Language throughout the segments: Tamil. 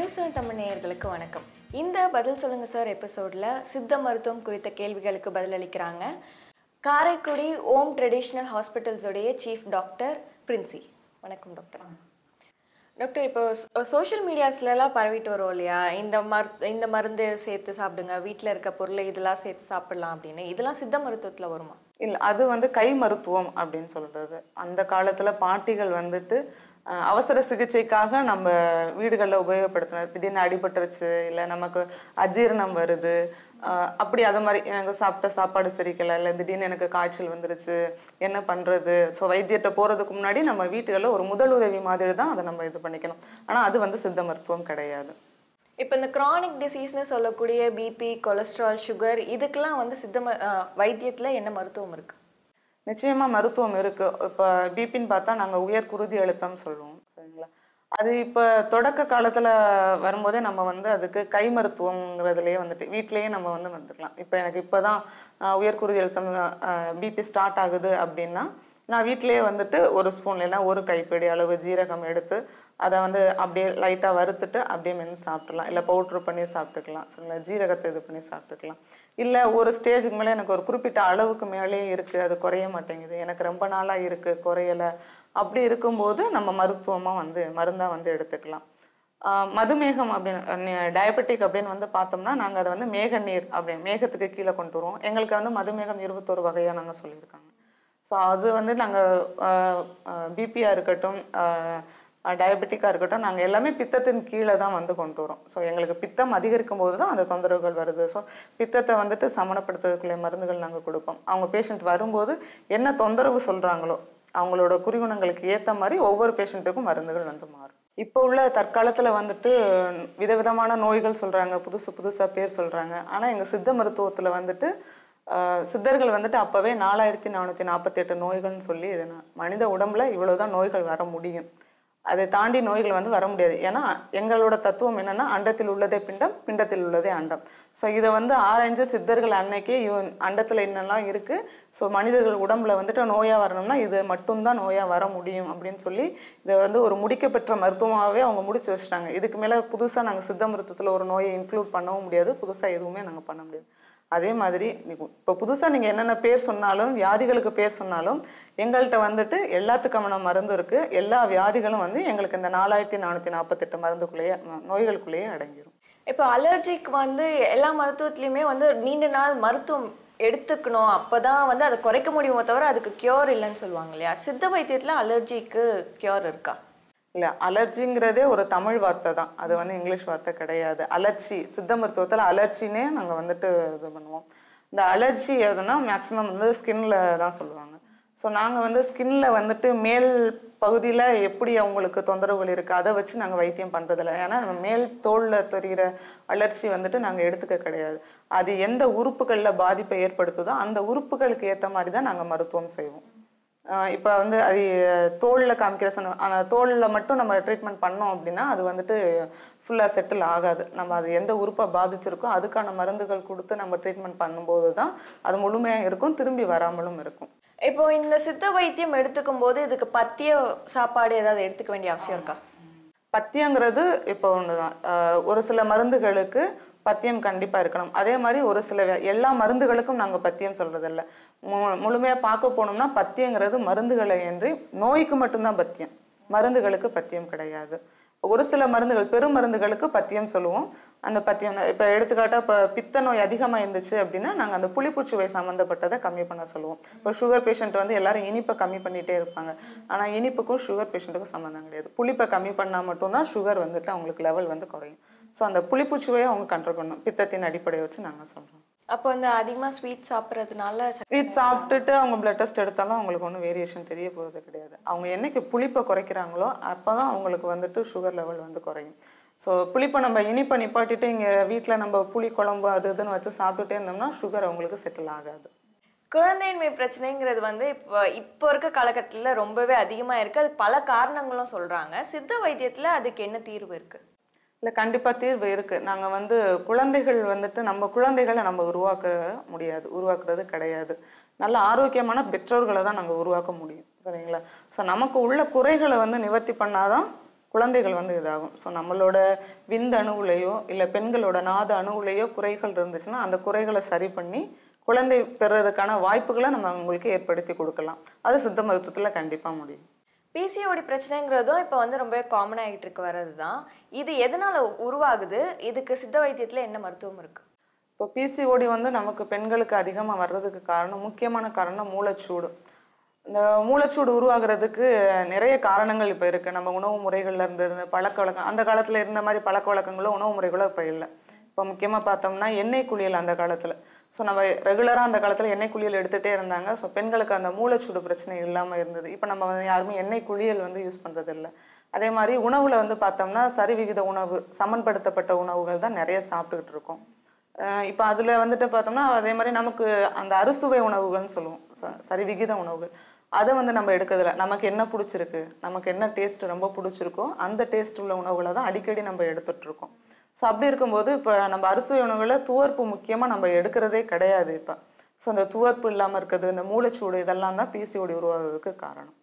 நியூஸ் தமிழ் நேயர்களுக்கு வணக்கம் இந்த பதில் சொல்லுங்க சார் எபிசோட்ல சித்த மருத்துவம் குறித்த கேள்விகளுக்கு பதிலளிக்கிறாங்க காரைக்குடி ஓம் ட்ரெடிஷ்னல் ஹாஸ்பிட்டல்ஸுடைய சீஃப் டாக்டர் பிரின்சி வணக்கம் டாக்டர் டாக்டர் இப்போ சோஷியல் மீடியாஸ்லலாம் பரவிட்டு வரும் இல்லையா இந்த மரு இந்த மருந்து சேர்த்து சாப்பிடுங்க வீட்டில் இருக்க பொருளை இதெல்லாம் சேர்த்து சாப்பிடலாம் அப்படின்னு இதெல்லாம் சித்த மருத்துவத்தில் வருமா இல்லை அது வந்து கை மருத்துவம் அப்படின்னு சொல்றது அந்த காலத்துல பாட்டிகள் வந்துட்டு அஹ், அவசர சிகிச்சைக்காக நம்ம வீடுகளில் உபயோகப்படுத்தினது திடீர்னு அடிபட்டுருச்சு இல்லை நமக்கு அஜீரணம் வருது அஹ், அப்படி அது மாதிரி எனக்கு சாப்பிட்ட சாப்பாடு சரிக்கல இல்லை திடீர்னு எனக்கு காய்ச்சல் வந்துருச்சு என்ன பண்றது ஸோ வைத்தியத்தை போறதுக்கு முன்னாடி நம்ம வீட்டுகளில் ஒரு முதல் உதவி மாதிரி தான் அதை நம்ம இது பண்ணிக்கணும் ஆனா அது வந்து சித்த மருத்துவம் கிடையாது இப்போ இந்த கிரானிக் டிசீஸ்னு சொல்லக்கூடிய பிபி கொலஸ்ட்ரால் சுகர் இதுக்கெல்லாம் வந்து சித்த ம வைத்தியத்தில் என்ன மருத்துவம் இருக்கு நிச்சயமா மருத்துவம் இருக்கு இப்போ பிபின்னு பார்த்தா நாங்க உயர் குருதி அழுத்தம் சொல்லுவோம் சரிங்களா அது இப்போ தொடக்க காலத்துல வரும்போதே நம்ம வந்து அதுக்கு கை மருத்துவங்கிறதுலயே வந்துட்டு வீட்டிலேயே நம்ம வந்து வந்துக்கலாம் இப்போ எனக்கு இப்போதான் ஆஹ், உயர் குருதி அழுத்தம் பிபி ஸ்டார்ட் ஆகுது அப்படின்னா நான் வீட்டிலேயே வந்துட்டு ஒரு ஸ்பூன் இல்லைன்னா ஒரு கைப்பிடி அளவு ஜீரகம் எடுத்து அதை வந்து அப்படியே லைட்டாக வறுத்துட்டு அப்படியே மென்று சாப்பிட்றலாம் இல்லை பவுட்ரு பண்ணி சாப்பிட்டுக்கலாம் சரிங்களா ஜீரகத்தை இது பண்ணி சாப்பிட்டுக்கலாம் இல்லை ஒரு ஸ்டேஜுக்கு மேலே எனக்கு ஒரு குறிப்பிட்ட அளவுக்கு மேலேயே இருக்குது அது குறைய மாட்டேங்குது எனக்கு ரொம்ப நாளாக இருக்குது குறையலை அப்படி இருக்கும்போது நம்ம மருத்துவமாக வந்து மருந்தாக வந்து எடுத்துக்கலாம் ஆஹ் மதுமேகம் அப்படின்னு டயபெட்டிக் அப்படின்னு வந்து பார்த்தோம்னா நாங்கள் அதை வந்து மேக நீர் அப்படின்னு மேகத்துக்கு கீழே கொண்டு வருவோம் எங்களுக்கு வந்து மதுமேகம் இருபத்தொரு வகையாக நாங்கள் சொல்லியிருக்காங்க ஸோ அது வந்து நாங்கள் பிபியாக இருக்கட்டும் டயபெட்டிக்காக இருக்கட்டும் நாங்கள் எல்லாமே பித்தத்தின் கீழே தான் வந்து கொண்டு வரோம் ஸோ எங்களுக்கு பித்தம் அதிகரிக்கும் போது தான் அந்த தொந்தரவுகள் வருது ஸோ பித்தத்தை வந்துட்டு சமணப்படுத்துறதுக்குள்ள மருந்துகள் நாங்கள் கொடுப்போம் அவங்க பேஷண்ட் வரும்போது என்ன தொந்தரவு சொல்கிறாங்களோ அவங்களோட குறிகுணங்களுக்கு ஏற்ற மாதிரி ஒவ்வொரு பேஷண்ட்டுக்கும் மருந்துகள் வந்து மாறும் இப்போ உள்ள தற்காலத்தில் வந்துட்டு விதவிதமான நோய்கள் சொல்கிறாங்க புதுசு புதுசாக பேர் சொல்கிறாங்க ஆனால் எங்கள் சித்த மருத்துவத்தில் வந்துட்டு ஆஹ், சித்தர்கள் வந்துட்டு அப்போவே நாலாயிரத்தி நானூற்றி நாற்பத்தெட்டு நோய்கள்னு சொல்லி இது நான் மனித உடம்புல இவ்வளோதான் நோய்கள் வர முடியும் அதை தாண்டி நோய்கள் வந்து வர முடியாது ஏன்னா எங்களோட தத்துவம் என்னன்னா அண்டத்தில் உள்ளதே பிண்டம் பிண்டத்தில் உள்ளதே அண்டம் ஸோ இதை வந்து ஆராய்ஞ்சு சித்தர்கள் அன்னைக்கே இவன் அண்டத்தில் என்னெல்லாம் இருக்கு ஸோ மனிதர்கள் உடம்புல வந்துட்டு நோயா வரணும்னா இது மட்டும்தான் நோயா வர முடியும் அப்படின்னு சொல்லி இதை வந்து ஒரு முடிக்கப்பெற்ற மருத்துவமாகவே அவங்க முடிச்சு வச்சுட்டாங்க இதுக்கு மேலே புதுசாக நாங்கள் சித்த மருத்துவத்தில் ஒரு நோயை இன்க்ளூட் பண்ணவும் முடியாது புதுசாக எதுவுமே நாங்கள் பண்ண முடியாது அதே மாதிரி இப்போ புதுசாக நீங்கள் என்னென்ன பேர் சொன்னாலும் வியாதிகளுக்கு பேர் சொன்னாலும் எங்கள்கிட்ட வந்துட்டு எல்லாத்துக்கான மருந்து இருக்கு எல்லா வியாதிகளும் வந்து எங்களுக்கு இந்த நாலாயிரத்தி நானூற்றி நாற்பத்தெட்டு மருந்துக்குள்ளேயே ம- நோய்களுக்குள்ளேயே அடங்கிரும் இப்போ அலர்ஜிக் வந்து எல்லா மருத்துவத்துலையுமே வந்து நீண்ட நாள் மருத்துவம் எடுத்துக்கணும் அப்பதான் வந்து அதை குறைக்க முடியுமோ தவிர அதுக்கு கியூர் இல்லைன்னு சொல்லுவாங்க இல்லையா சித்த வைத்தியத்துல அலர்ஜிக்கு கியூர் இருக்கா இல்லை அலர்ஜிங்கிறதே ஒரு தமிழ் வார்த்தை தான் அது வந்து இங்கிலீஷ் வார்த்தை கிடையாது அலர்ச்சி சித்த மருத்துவத்தில் அலர்ச்சினே நாங்கள் வந்துட்டு இது பண்ணுவோம் இந்த அலர்ஜி எதுனா மேக்ஸிமம் வந்து ஸ்கின்ல தான் சொல்லுவாங்க ஸோ நாங்கள் வந்து ஸ்கின்ல வந்துட்டு மேல் பகுதியில் எப்படி அவங்களுக்கு தொந்தரவுகள் இருக்குது அதை வச்சு நாங்கள் வைத்தியம் பண்ணுறதில்ல ஏன்னா நம்ம மேல் தோலில் தெரிகிற அலர்ச்சி வந்துட்டு நாங்கள் எடுத்துக்க கிடையாது அது எந்த உறுப்புகளில் பாதிப்பை ஏற்படுத்துதோ அந்த உறுப்புகளுக்கு ஏற்ற மாதிரி தான் நாங்கள் மருத்துவம் செய்வோம் இப்போ வந்து அது தோலில் காமிக்கிற சொன்ன ஆனால் தோலில் மட்டும் நம்ம ட்ரீட்மெண்ட் பண்ணோம் அப்படின்னா அது வந்துட்டு ஃபுல்லாக செட்டில் ஆகாது நம்ம அது எந்த உறுப்பை பாதிச்சிருக்கோ அதுக்கான மருந்துகள் கொடுத்து நம்ம ட்ரீட்மெண்ட் பண்ணும்போது தான் அது முழுமையாக இருக்கும் திரும்பி வராமலும் இருக்கும் இப்போ இந்த சித்த வைத்தியம் எடுத்துக்கும் போது இதுக்கு பத்திய சாப்பாடு ஏதாவது எடுத்துக்க வேண்டிய அவசியம் இருக்கா பத்தியங்கிறது இப்போ ஒன்று தான் ஒரு சில மருந்துகளுக்கு பத்தியம் கண்டிப்பாக இருக்கணும் அதே மாதிரி ஒரு சில வே- எல்லா மருந்துகளுக்கும் நாங்கள் பத்தியம் சொல்றதில்ல மு முழுமையாக பார்க்க போனோம்னா பத்தியங்கிறது மருந்துகளை என்று நோய்க்கு மட்டும்தான் பத்தியம் மருந்துகளுக்கு பத்தியம் கிடையாது ஒரு சில மருந்துகள் பெரும் மருந்துகளுக்கு பத்தியம் சொல்லுவோம் அந்த பத்தியம் இப்போ எடுத்துக்காட்டா இப்போ பித்த நோய் அதிகமாக இருந்துச்சு அப்படின்னா நாங்கள் அந்த புளிப்புச்சுவை சம்மந்தப்பட்டதை கம்மி பண்ண சொல்லுவோம் இப்போ சுகர் பேஷண்ட் வந்து எல்லாரும் இனிப்பை கம்மி பண்ணிட்டே இருப்பாங்க ஆனால் இனிப்புக்கும் சுகர் பேஷண்ட்டுக்கும் சம்மந்தம் கிடையாது புளிப்பை கம்மி பண்ணால் மட்டும்தான் சுகர் வந்துட்டு அவங்களுக்கு லெவல் வந்து குறையும் ஸோ அந்த புளிப்புச்சுவையை அவங்க கண்ட்ரோல் பண்ணணும் பித்தத்தின் அடிப்படையை வச்சு நாங்கள் சொல்கிறோம் அப்போ இந்த அதிகமா ஸ்வீட் சாப்பிட்றதுனால ஸ்வீட் சாப்பிட்டுட்டு அவங்க பிளட் டெஸ்ட் எடுத்தாலும் அவங்களுக்கு ஒன்றும் வேரியேஷன் தெரிய போகிறது கிடையாது அவங்க என்னைக்கு புளிப்பை குறைக்கிறாங்களோ அப்போ தான் அவங்களுக்கு வந்துட்டு சுகர் லெவல் வந்து குறையும் ஸோ புளிப்பை நம்ம இனிப்பை நிப்பாட்டிட்டு இங்கே வீட்டில் நம்ம புளி குழம்பு அது இதுன்னு வச்சு சாப்பிட்டுட்டே இருந்தோம்னா சுகர் அவங்களுக்கு செட்டில் ஆகாது குழந்தையின்மை பிரச்சனைங்கிறது வந்து இப்போ இப்போ இருக்க காலகட்டத்தில் ரொம்பவே அதிகமாக இருக்கு அது பல காரணங்களும் சொல்றாங்க சித்த வைத்தியத்துல அதுக்கு என்ன தீர்வு இருக்கு இல்லை கண்டிப்பாக தீர்வு இருக்குது நாங்கள் வந்து குழந்தைகள் வந்துட்டு நம்ம குழந்தைகளை நம்ம உருவாக்க முடியாது உருவாக்குறது கிடையாது நல்ல ஆரோக்கியமான பெற்றோர்களை தான் நாங்கள் உருவாக்க முடியும் சரிங்களா ஸோ நமக்கு உள்ள குறைகளை வந்து நிவர்த்தி பண்ணாதான் குழந்தைகள் வந்து இதாகும் ஸோ நம்மளோட விந்து அணுவுலையோ இல்லை பெண்களோட நாத அணுவுலையோ குறைகள் இருந்துச்சுன்னா அந்த குறைகளை சரி பண்ணி குழந்தை பெறுறதுக்கான வாய்ப்புகளை நம்ம அவங்களுக்கு ஏற்படுத்தி கொடுக்கலாம் அது சித்த மருத்துவத்தில் கண்டிப்பாக முடியும் பிசிஓடி பிரச்சனைங்கிறதும் இப்போ வந்து ரொம்ப காமன் ஆகிட்டு இருக்க வர்றது தான் இது எதனால உருவாகுது இதுக்கு சித்த வைத்தியத்தில் என்ன மருத்துவம் இருக்கு இப்போ பிசிஓடி வந்து நமக்கு பெண்களுக்கு அதிகமாக வர்றதுக்கு காரணம் முக்கியமான காரணம் மூளைச்சூடு இந்த மூளைச்சூடு உருவாகிறதுக்கு நிறைய காரணங்கள் இப்போ இருக்குது நம்ம உணவு முறைகள்ல இருந்து இருந்த பழக்க வழக்கம் அந்த காலத்தில் இருந்த மாதிரி பழக்க வழக்கங்களோ உணவு முறைகளோ இப்போ இல்லை இப்போ முக்கியமாக பார்த்தோம்னா எண்ணெய் குளியல் அந்த காலத்தில் ஸோ நம்ம ரெகுலராக அந்த காலத்தில் எண்ணெய் குளியல் எடுத்துகிட்டே இருந்தாங்க ஸோ பெண்களுக்கு அந்த மூளைச்சூடு பிரச்சனை இல்லாமல் இருந்தது இப்போ நம்ம வந்து யாருமே எண்ணெய் குளியல் வந்து யூஸ் பண்ணுறது இல்லை அதே மாதிரி உணவில் வந்து பார்த்தோம்னா சரிவிகித உணவு சமன்படுத்தப்பட்ட உணவுகள் தான் நிறைய சாப்பிட்டுக்கிட்டு இருக்கோம் அஹ் இப்போ அதில் வந்துட்டு பார்த்தோம்னா அதே மாதிரி நமக்கு அந்த அறுசுவை உணவுகள்னு சொல்லுவோம் ச- சரிவிகித உணவுகள் அதை வந்து நம்ம எடுக்கிறதில்ல நமக்கு என்ன பிடிச்சிருக்கு நமக்கு என்ன டேஸ்ட் ரொம்ப பிடிச்சிருக்கோ அந்த டேஸ்ட் உள்ள உணவுகளை தான் அடிக்கடி நம்ம எடுத்துட்டு இருக்கோம் ஸோ அப்படி இருக்கும்போது இப்போ நம்ம அறுசுவை உணவுகளில் துவர்ப்பு முக்கியமாக நம்ம எடுக்கிறதே கிடையாது இப்போ ஸோ அந்த துவர்ப்பு இல்லாமல் இருக்கிறது இந்த மூளைச்சூடு இதெல்லாம் தான் பிசிஓடி உருவாகிறதுக்கு காரணம்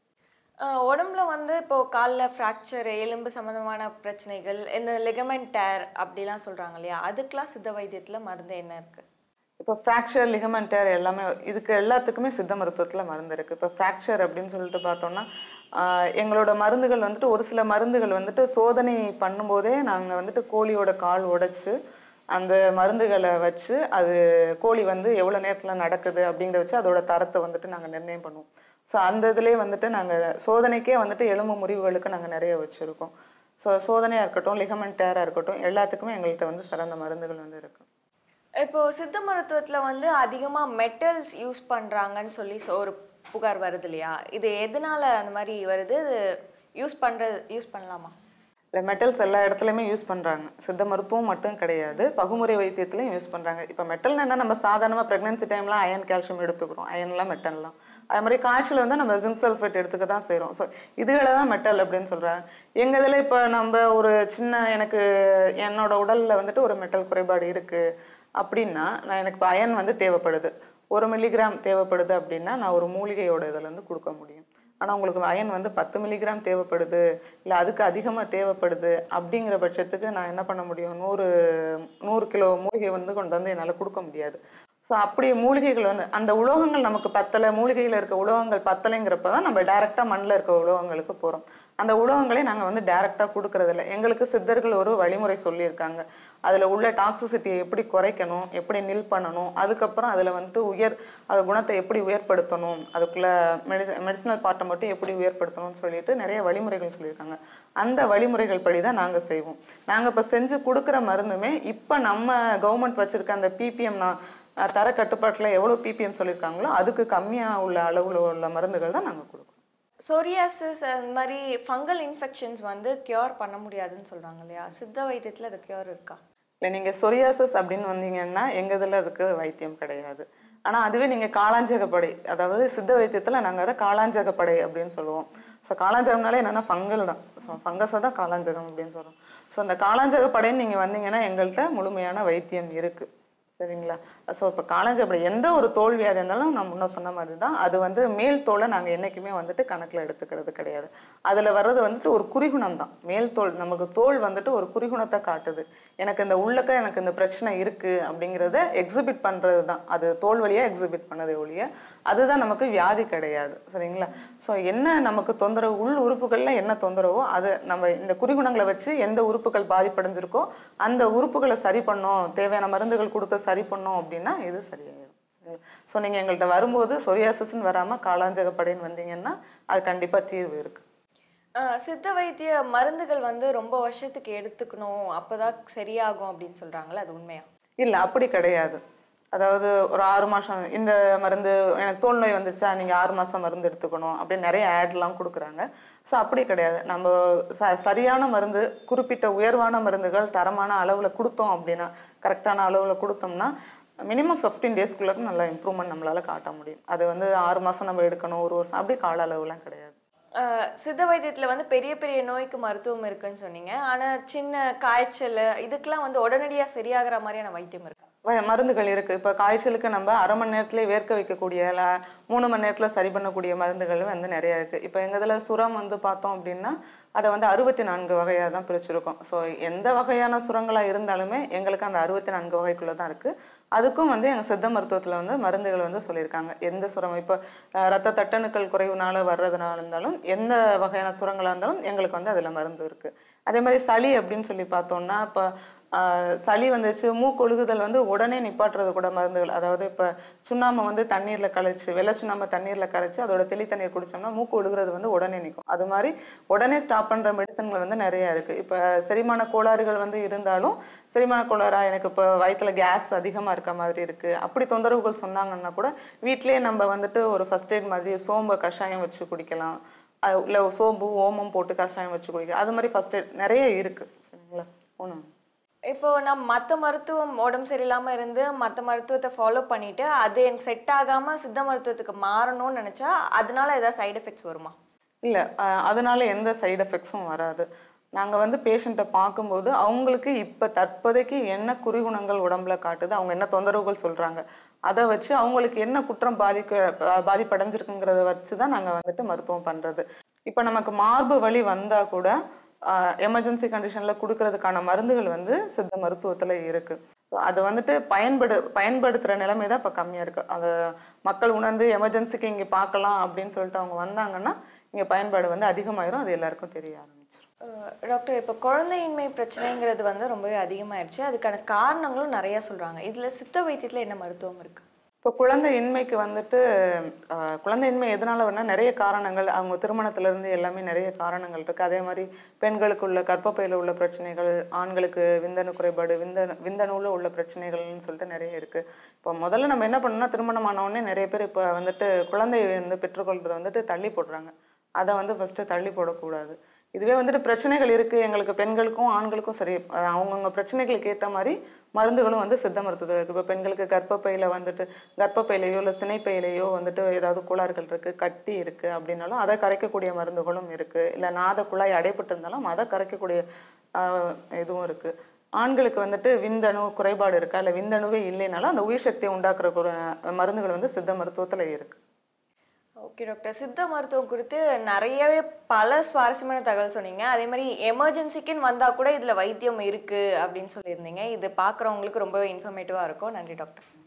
அஹ் உடம்புல வந்து இப்போ காலில் ஃப்ராக்சர் எலும்பு சம்மந்தமான பிரச்சனைகள் இந்த லெகமெண்ட் டேர் அப்படிலாம் சொல்றாங்க இல்லையா அதுக்கெல்லாம் சித்த வைத்தியத்தில் மருந்து என்ன இருக்கு இப்போ ஃப்ராக்சர் லிகமெண்டர் எல்லாமே இதுக்கு எல்லாத்துக்குமே சித்த மருத்துவத்தில் மருந்து இருக்குது இப்போ ஃப்ராக்சர் அப்படின்னு சொல்லிட்டு பார்த்தோம்னா ஆஹ் எங்களோட மருந்துகள் வந்துட்டு ஒரு சில மருந்துகள் வந்துட்டு சோதனை பண்ணும்போதே நாங்கள் வந்துட்டு கோழியோட கால் உடைச்சு அந்த மருந்துகளை வச்சு அது கோழி வந்து எவ்வளோ நேரத்தில் நடக்குது அப்படிங்கிறத வச்சு அதோட தரத்தை வந்துட்டு நாங்கள் நிர்ணயம் பண்ணுவோம் ஸோ அந்த இதுலேயே வந்துட்டு நாங்கள் சோதனைக்கே வந்துட்டு எலும்பு முறிவுகளுக்கு நாங்கள் நிறைய வச்சுருக்கோம் ஸோ சோதனையாக இருக்கட்டும் லிகமெண்டராக இருக்கட்டும் எல்லாத்துக்குமே எங்கள்கிட்ட வந்து சிறந்த மருந்துகள் வந்து இருக்குது இப்போ சித்த மருத்துவத்துல வந்து அதிகமா மெட்டல்ஸ் யூஸ் பண்றாங்கன்னு சொல்லி சொ- ஒரு புகார் வருது இல்லையா இது எதனால அந்த மாதிரி வருது இது யூஸ் பண்றது யூஸ் பண்ணலாமா இல்லை மெட்டல்ஸ் எல்லா இடத்துலையுமே யூஸ் பண்ணுறாங்க சித்த மருத்துவம் மட்டும் கிடையாது பகுமுறை வைத்தியத்துலையும் யூஸ் பண்ணுறாங்க இப்போ மெட்டல்னா என்ன நம்ம சாதாரணமாக ப்ரெக்னன்சி டைம்லாம் அயன் கால்சியம் எடுத்துக்கிறோம் அயன்லாம் மெட்டல்லாம் அதே மாதிரி காய்ச்சல் வந்து நம்ம ஜிங்க் சல்ஃபேட் எடுத்துக்க தான் செய்கிறோம் ஸோ இதுகளை தான் மெட்டல் அப்படின்னு சொல்கிறாங்க எங்கள் இதில் இப்போ நம்ம ஒரு சின்ன எனக்கு என்னோட உடலில் வந்துட்டு ஒரு மெட்டல் குறைபாடு இருக்குது அப்படின்னா நான் எனக்கு இப்போ அயன் வந்து தேவைப்படுது ஒரு மில்லிகிராம் தேவைப்படுது அப்படின்னா நான் ஒரு மூலிகையோட இதில் இருந்து கொடுக்க முடியும் ஆனால் உங்களுக்கு அயன் வந்து பத்து மில்லிகிராம் தேவைப்படுது இல்லை அதுக்கு அதிகமாக தேவைப்படுது அப்படிங்கிற பட்சத்துக்கு நான் என்ன பண்ண முடியும் நூறு நூறு கிலோ மூலிகை வந்து கொண்டு வந்து என்னால் கொடுக்க முடியாது ஸோ அப்படி மூலிகைகள் வந்து அந்த உலோகங்கள் நமக்கு பத்தலை மூலிகையில் இருக்க உலோகங்கள் பத்தலைங்கிறப்ப தான் நம்ம டைரெக்டாக மண்ணில் இருக்க உலோகங்களுக்கு போகிறோம் அந்த உலோகங்களை நாங்கள் வந்து டைரெக்டாக கொடுக்கறதில்ல எங்களுக்கு சித்தர்கள் ஒரு வழிமுறை சொல்லியிருக்காங்க அதில் உள்ள டாக்ஸிசிட்டியை எப்படி குறைக்கணும் எப்படி நில் பண்ணணும் அதுக்கப்புறம் அதில் வந்துட்டு உயர் அது குணத்தை எப்படி உயர்படுத்தணும் அதுக்குள்ள மெடி மெடிசினல் பார்ட்டை மட்டும் எப்படி உயர்படுத்தணும்னு சொல்லிட்டு நிறைய வழிமுறைகள் சொல்லியிருக்காங்க அந்த வழிமுறைகள் படி தான் நாங்கள் செய்வோம் நாங்கள் இப்போ செஞ்சு கொடுக்குற மருந்துமே இப்போ நம்ம கவர்மெண்ட் வச்சுருக்க அந்த பிபிஎம் நான் அஹ் தர கட்டுப்பாட்டில் எவ்வளோ பிபிஎம் சொல்லியிருக்காங்களோ அதுக்கு கம்மியாக உள்ள அளவில் உள்ள மருந்துகள் தான் நாங்கள் கொடுக்குறோம் சோரியாசிஸ் அந்த மாதிரி ஃபங்கல் இன்ஃபெக்ஷன்ஸ் வந்து கியூர் பண்ண முடியாதுன்னு சொல்றாங்க இல்லையா சித்த வைத்தியத்துல அது கியூர் இருக்கா இல்லை நீங்கள் சொரியாசஸ் அப்படின்னு வந்தீங்கன்னா எங்கள் இதில் அதுக்கு வைத்தியம் கிடையாது ஆனால் அதுவே நீங்கள் காளாஞ்சகப்படை அதாவது சித்த வைத்தியத்தில் நாங்கள் அதை காளாஞ்சகப்படை அப்படின்னு சொல்லுவோம் ஸோ காளாஞ்சகம்னாலே என்னென்னா ஃபங்கல் தான் ஸோ ஃபங்கஸை தான் காளாஞ்சகம் அப்படின்னு சொல்கிறோம் ஸோ அந்த காளாஞ்சகப்படைன்னு நீங்கள் வந்தீங்கன்னா எங்கள்கிட்ட முழுமையான வைத்தியம் இருக்குது சரிங்களா ஸோ இப்போ காளாஞ்சப்படை எந்த ஒரு தோல்வியாக இருந்தாலும் நான் முன்ன சொன்ன மாதிரி தான் அது வந்து மேல் தோலை நாங்கள் என்றைக்குமே வந்துட்டு கணக்கில் எடுத்துக்கிறது கிடையாது அதில் வர்றது வந்துட்டு ஒரு குறிகுணம் தான் மேல் தோல் நமக்கு தோல் வந்துட்டு ஒரு குறிகுணத்தை காட்டுது எனக்கு இந்த உள்ளக்க எனக்கு இந்த பிரச்சனை இருக்குது அப்படிங்கிறத எக்ஸிபிட் பண்ணுறது தான் அது தோல் வழியாக எக்ஸிபிட் பண்ணதே ஒழிய அதுதான் நமக்கு வியாதி கிடையாது சரிங்களா ஸோ என்ன நமக்கு தொந்தரவு உள் உறுப்புகளில் என்ன தொந்தரவோ அது நம்ம இந்த குறிகுணங்களை வச்சு எந்த உறுப்புகள் பாதிப்படைஞ்சிருக்கோ அந்த உறுப்புகளை சரி பண்ணோம் தேவையான மருந்துகள் கொடுத்து சரி பண்ணோம் அப்படின்னா இது சரியாயிடும் ஸோ நீங்கள் எங்கள்கிட்ட வரும்போது சொரியாசிஸ்ன்னு வராமல் காளாஞ்சகப்படைன்னு வந்தீங்கன்னா அது கண்டிப்பாக தீர்வு இருக்குது அஹ் சித்த வைத்திய மருந்துகள் வந்து ரொம்ப வருஷத்துக்கு எடுத்துக்கணும் அப்பதான் சரியாகும் அப்படின்னு சொல்றாங்கல்ல அது உண்மையா இல்லை அப்படி கிடையாது அதாவது ஒரு ஆறு மாதம் இந்த மருந்து எனக்கு தோல் நோய் வந்துச்சா நீங்கள் ஆறு மாதம் மருந்து எடுத்துக்கணும் அப்படின்னு நிறைய ஆட்லாம் கொடுக்குறாங்க ஸோ அப்படி கிடையாது நம்ம ச சரியான மருந்து குறிப்பிட்ட உயர்வான மருந்துகள் தரமான அளவில் கொடுத்தோம் அப்படின்னா கரெக்டான அளவில் கொடுத்தோம்னா மினிமம் ஃபிஃப்டீன் டேஸ்க்குள்ளே நல்ல இம்ப்ரூவ்மெண்ட் நம்மளால் காட்ட முடியும் அது வந்து ஆறு மாதம் நம்ம எடுக்கணும் ஒரு வருஷம் அப்படி கால அளவுலாம் கிடையாது அஹ் சித்த வைத்தியத்துல வந்து பெரிய பெரிய நோய்க்கு மருத்துவம் இருக்குன்னு சொன்னீங்க ஆனா சின்ன காய்ச்சல் இதுக்கெல்லாம் வந்து உடனடியா சரியாகிற மாதிரியான வைத்தியம் இருக்கா வ- மருந்துகள் இருக்கு இப்போ காய்ச்சலுக்கு நம்ம அரை மணி நேரத்திலே வேர்க்க வைக்கக்கூடிய இல்லை மூணு மணி நேரத்துல சரி பண்ணக்கூடிய மருந்துகள் வந்து நிறைய இருக்கு இப்போ எங்க இதுல சுரம் வந்து பார்த்தோம் அப்படின்னா அதை வந்து அறுபத்தி நான்கு வகையாக தான் பிரிச்சிருக்கோம் ஸோ எந்த வகையான சுரங்களா இருந்தாலுமே எங்களுக்கு அந்த அறுபத்தி நான்கு வகைக்குள்ள தான் இருக்கு அதுக்கும் வந்து எங்க சித்த மருத்துவத்துல வந்து மருந்துகள் வந்து சொல்லியிருக்காங்க எந்த சுரம் இப்போ அஹ், ரத்த தட்டணுக்கள் குறைவுனால வர்றதுனால இருந்தாலும் எந்த வகையான சுரங்களா இருந்தாலும் எங்களுக்கு வந்து அதுல மருந்து இருக்கு அதே மாதிரி சளி அப்படின்னு சொல்லி பார்த்தோம்னா இப்போ ஆஹ் சளி வந்துச்சு மூக்கொழுகுதல் வந்து உடனே நிப்பாட்டுறது கூட மருந்துகள் அதாவது இப்போ சுண்ணாம்பை வந்து தண்ணீர்ல கரைச்சு வெள்ளை சுண்ணாம்பை தண்ணீர்ல கரைச்சு அதோட தெளி தண்ணீர் குடிச்சோம்னா மூக்கு ஒழுகுறது வந்து உடனே நிற்கும் அது மாதிரி உடனே ஸ்டாப் பண்ற மெடிசன்கள் வந்து நிறைய இருக்கு இப்போ செரிமான கோளாறுகள் வந்து இருந்தாலும் செரிமான கோளாறா எனக்கு இப்போ வயித்துல கேஸ் அதிகமா இருக்க மாதிரி இருக்கு அப்படி தொந்தரவுகள் சொன்னாங்கன்னா கூட வீட்டிலேயே நம்ம வந்துட்டு ஒரு ஃபர்ஸ்ட் எய்ட் மாதிரி சோம்பை கஷாயம் வச்சு குடிக்கலாம் அது இல்ல சோம்பு ஓமம் போட்டு கஷாயம் வச்சு குடிக்கலாம் அது மாதிரி ஃபர்ஸ்ட் எய்ட் நிறைய இருக்கு சரிங்களா ஒன்று இப்போ நம்ம மற்ற மருத்துவம் உடம்பு சரியில்லாம இருந்து மற்ற மருத்துவத்தை ஃபாலோ பண்ணிட்டு அது எனக்கு செட் ஆகாம சித்த மருத்துவத்துக்கு மாறணும்னு நினைச்சா அதனால ஏதாவது சைடு எஃபெக்ட்ஸ் வருமா இல்ல அஹ் அதனால எந்த சைடு எஃபெக்ட்ஸும் வராது நாங்க வந்து பேஷண்ட்டை பார்க்கும்போது அவங்களுக்கு இப்ப தற்போதைக்கு என்ன குறிகுணங்கள் உடம்புல காட்டுது அவங்க என்ன தொந்தரவுகள் சொல்றாங்க அதை வச்சு அவங்களுக்கு என்ன குற்றம் பாதிக்க பா- பாதிப்படைஞ்சிருக்குங்கிறத வச்சு தான் நாங்க வந்துட்டு மருத்துவம் பண்றது இப்ப நமக்கு மார்பு வலி வந்தா கூட எமர்ஜென்சி கண்டிஷன்ல கொடுக்கறதுக்கான மருந்துகள் வந்து சித்த மருத்துவத்துல இருக்கு So அது வந்துட்டு பயன்படு பயன்படுத்துற நிலைமை தான் இப்போ கம்மியா இருக்கு அது மக்கள் உணர்ந்து எமர்ஜென்சிக்கு இங்க பார்க்கலாம் அப்படின்னு சொல்லிட்டு அவங்க வந்தாங்கன்னா இங்க பயன்பாடு வந்து அதிகமாயிரும் அது எல்லாருக்கும் தெரிய ஆரம்பிச்சிடும் அஹ் டாக்டர் இப்போ குழந்தையின்மை பிரச்சனைங்கிறது வந்து ரொம்பவே அதிகமாயிடுச்சு அதுக்கான காரணங்களும் நிறைய சொல்றாங்க இதுல சித்த வைத்தியத்துல என்ன மருத்துவம் இருக்கு இப்போ குழந்தையின்மைக்கு வந்துட்டு ஆஹ், குழந்தையின்மை எதனால வேணா நிறைய காரணங்கள் அவங்க திருமணத்துல இருந்து எல்லாமே நிறைய காரணங்கள் இருக்கு அதே மாதிரி பெண்களுக்கு உள்ள கர்ப்பப்பையில உள்ள பிரச்சனைகள் ஆண்களுக்கு விந்தணு குறைபாடு விந்தணு விந்தணுல உள்ள பிரச்சனைகள்னு சொல்லிட்டு நிறைய இருக்கு இப்போ முதல்ல நம்ம என்ன பண்ணோம்னா திருமணம் ஆன உடனே நிறைய பேர் இப்போ வந்துட்டு குழந்தை வந்து பெற்றுக்கொள்றதை வந்துட்டு தள்ளி போடுறாங்க அதை வந்து ஃபர்ஸ்ட் தள்ளி போடக்கூடாது இதுவே வந்துட்டு பிரச்சனைகள் இருக்கு எங்களுக்கு பெண்களுக்கும் ஆண்களுக்கும் சரி அஹ் அவங்கவங்க பிரச்சனைகளுக்கு ஏத்த மாதிரி மருந்துகளும் வந்து சித்த மருத்துவத்தில் இருக்கு இப்போ பெண்களுக்கு கர்ப்பப்பையில வந்துட்டு கர்ப்பப்பையிலையோ இல்லை சினைப்பையிலையோ வந்துட்டு ஏதாவது கோளாறுகள் இருக்கு கட்டி இருக்கு அப்படின்னாலும் அதை கரைக்கக்கூடிய மருந்துகளும் இருக்கு இல்லை நாத குழாய் அடைபட்டு இருந்தாலும் அதை கரைக்கக்கூடிய ஆஹ், இதுவும் இருக்கு ஆண்களுக்கு வந்துட்டு விந்தணு குறைபாடு இருக்கா இல்லை விந்தணுவே இல்லைனாலும் அந்த உயிர் சக்தியை உண்டாக்குற குற- மருந்துகள் வந்து சித்த மருத்துவத்துல இருக்கு ஓகே டாக்டர் சித்த மருத்துவம் குறித்து நிறையவே பல சுவாரஸ்யமான தகவல் சொன்னீங்க அதே மாதிரி எமர்ஜென்சிக்குன்னு வந்தா கூட இதுல வைத்தியம் இருக்கு அப்படின்னு சொல்லியிருந்தீங்க இது பார்க்குறவங்களுக்கு ரொம்பவே இன்ஃபர்மேட்டிவா இருக்கும் நன்றி டாக்டர்